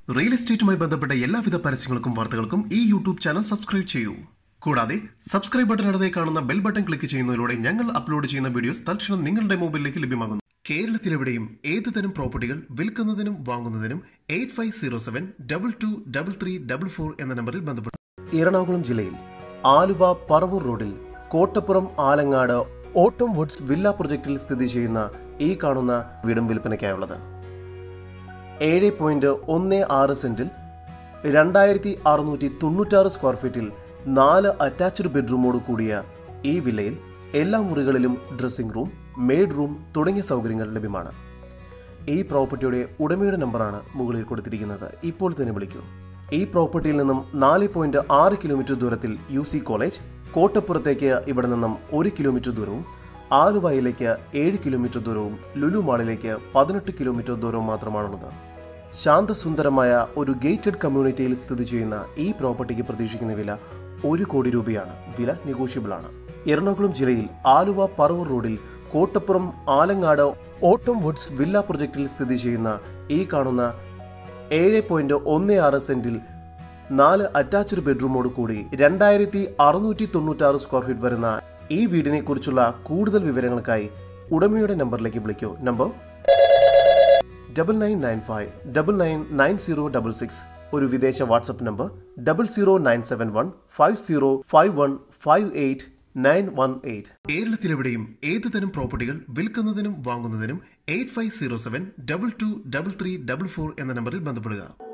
real എസ്റ്റേറ്റുമായി ബന്ധപ്പെട്ട എല്ലാവിധ പരസ്യങ്ങൾക്കും വാർത്തകൾക്കും ഈ യൂട്യൂബ് ചാനൽ സബ്സ്ക്രൈബ് ചെയ്യൂ കൂടാതെ സബ്സ്ക്രൈബ് ബട്ടണിടതെ കാണുന്ന ബെൽ ബട്ടൺ ക്ലിക്ക് ചെയ്യുന്നതിലൂടെ ഞങ്ങൾ അപ്ലോഡ് ചെയ്യുന്ന വീഡിയോസ് തൽക്ഷണം നിങ്ങളുടെ മൊബൈലിലേക്ക് ലഭ്യമാകുന്നു കേരളത്തിലെവിടെയും ഏത് തരം പ്രോപ്പർട്ടികൾ വിൽക്കുന്നതിനും വാങ്ങുന്നതിനും eight five zero seven double two double three double four എന്ന നമ്പറിൽ ബന്ധപ്പെട്ടു എറണാകുളം ജില്ലയിൽ ആലുവ പറവൂർ റോഡിൽ കോട്ടപ്പുറം ആലങ്ങാട് ഓട്ടം വുഡ്സ് വില്ല പ്രൊജക്റ്റിൽ സ്ഥിതി ചെയ്യുന്ന ഈ കാണുന്ന വീടും വിൽപ്പനയ്ക്കായുള്ളത് ഏഴ് പോയിന്റ് ഒന്ന് ആറ് സെന്റിൽ രണ്ടായിരത്തി അറുന്നൂറ്റി തൊണ്ണൂറ്റാറ് സ്ക്വയർ ഫീറ്റിൽ നാല് അറ്റാച്ച്ഡ് ബെഡ്റൂമോട് കൂടിയ ഈ വില്ലയിൽ എല്ലാ മുറികളിലും ഡ്രസ്സിംഗ് റൂം മെയ്ഡ് റൂം തുടങ്ങിയ സൗകര്യങ്ങൾ ലഭ്യമാണ് ഈ പ്രോപ്പർട്ടിയുടെ ഉടമയുടെ നമ്പറാണ് മുകളിൽ കൊടുത്തിരിക്കുന്നത് ഇപ്പോൾ തന്നെ വിളിക്കൂ ഈ പ്രോപ്പർട്ടിയിൽ നിന്നും നാല് പോയിന്റ് ആറ് കിലോമീറ്റർ ദൂരത്തിൽ യു സി കോളേജ് കോട്ടപ്പുറത്തേക്ക് ഇവിടെ നിന്നും ഒരു കിലോമീറ്റർ ദൂരവും ആലുവയിലേക്ക് ഏഴ് കിലോമീറ്റർ ദൂരവും ലുലു മാളിലേക്ക് പതിനെട്ട് കിലോമീറ്റർ ദൂരവും മാത്രമാണുള്ളത് ശാന്തസുന്ദരമായ ഒരു ഗേറ്റഡ് കമ്മ്യൂണിറ്റിയിൽ സ്ഥിതി ചെയ്യുന്ന ഈ പ്രോപ്പർട്ടിക്ക് പ്രതീക്ഷിക്കുന്ന വില ഒരു കോടി രൂപയാണ് വില നെഗോഷ്യബിൾ ആണ് എറണാകുളം ജില്ലയിൽ ആലുവ പറവൂർ റോഡിൽ കോട്ടപ്പുറം ആലങ്ങാട് ഓട്ടം വുഡ്സ് വില്ല പ്രൊജക്റ്റിൽ സ്ഥിതി ചെയ്യുന്ന ഈ കാണുന്ന ഏഴ് പോയിന്റ് ഒന്ന് ആറ് സെന്റിൽ നാല് അറ്റാച്ച്ഡ് ബെഡ്റൂമോട് കൂടി രണ്ടായിരത്തി അറുന്നൂറ്റി തൊണ്ണൂറ്റാറ് സ്ക്വയർ ഫീറ്റ് വരുന്ന ഈ വീടിനെ കുറിച്ചുള്ള കൂടുതൽ വിവരങ്ങൾക്കായി ഉടമയുടെ നമ്പറിലേക്ക് വിളിക്കൂ number double nine nine five double nine nine zero double six ഒരു വിദേശ WhatsApp number double zero nine seven one five zero five one five eight nine one eight കേരളത്തിലെവിടെയും ഏത് തരം പ്രോപ്പർട്ടികൾ വിൽക്കുന്നതിനും വാങ്ങുന്നതിനും eight five zero seven double two double three double four എന്ന നമ്പറിൽ ബന്ധപ്പെടുക